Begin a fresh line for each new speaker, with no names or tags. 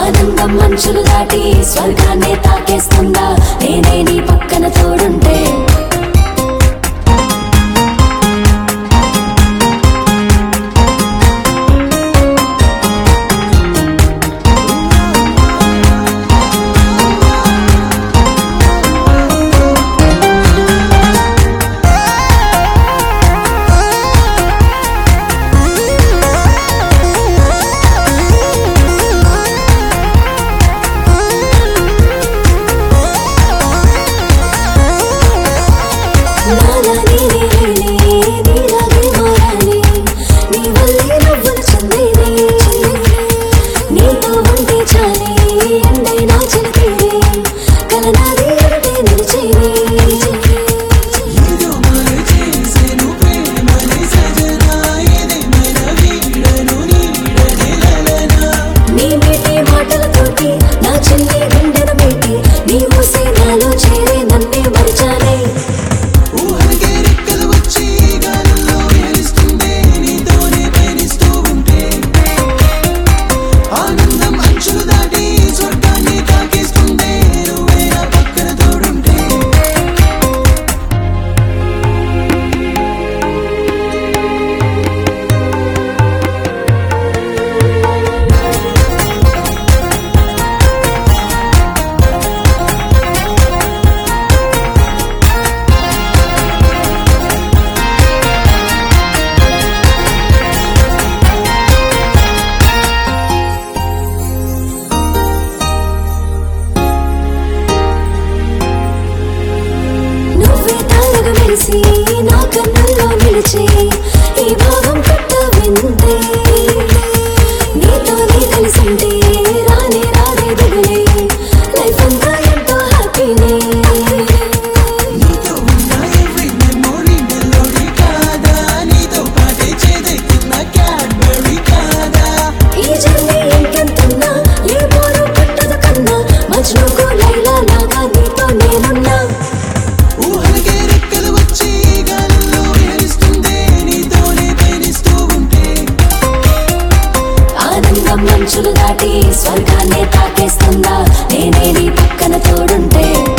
ఆనందం మంచులు దాటి స్వర్గాన్ని తాకేస్తుందా నేనే నీ పక్కన తోడుంటే నాలా నేనే వెళ్ళి నీలాగే మారాలి నీ వల్లే నవ్వులు చందేనే నీతో ఉంటే చాలే ఎండైనా చిలికేనే కలనాది ఎరుటే నిలిచేనే
ఏదో మాయ చేసెను ప్రేమని సజనా ఏదేమైనా వీడను నీడనిలనా
నీ మీటే మాటలతోటి నా చెల్లి గుండెను పెట్టి నీ ఊసే నాలో చేరే నన్నే మరిచానే
ఊహలకే రెక్కలు వచ్చి గాలుల్లో వేలిస్తుంటే నీతోనే పయనిస్తూ ఉంటే ఆనందం అంచులు దాటి స్వర్గాన్ని తాకేస్తుంటే నువ్వే నా పక్కన తోడుంటే
నువ్వే తారగ మెరిసి నా కన్నుల్లో నిలిచి ఈ భావం కొత్త విందే నీతోనే కలిసింటే రానే రాదే దిగులే లైఫ్ అంతా ఎంతో హ్యాపీనే
నీతో ఉన్న every memory melody కాదా నీతో పాటే చేదెక్కిన Cadbury కాదా
ఈ జర్నీ ఇంకెంతున్నా ఏ బోరు పట్టదు కన్నా మజ్నుకు లైలా లాగా నీతో నేనున్నా
ఊహలకే రెక్కలు వచ్చి గాలుల్లో వేలిస్తుందే నీతోనే పయనిస్తూ ఉంటే
ఆనందం మంచులు దాటి స్వర్గాన్ని తాకేస్తుందా నేనే నీ పక్కన తోడుంటే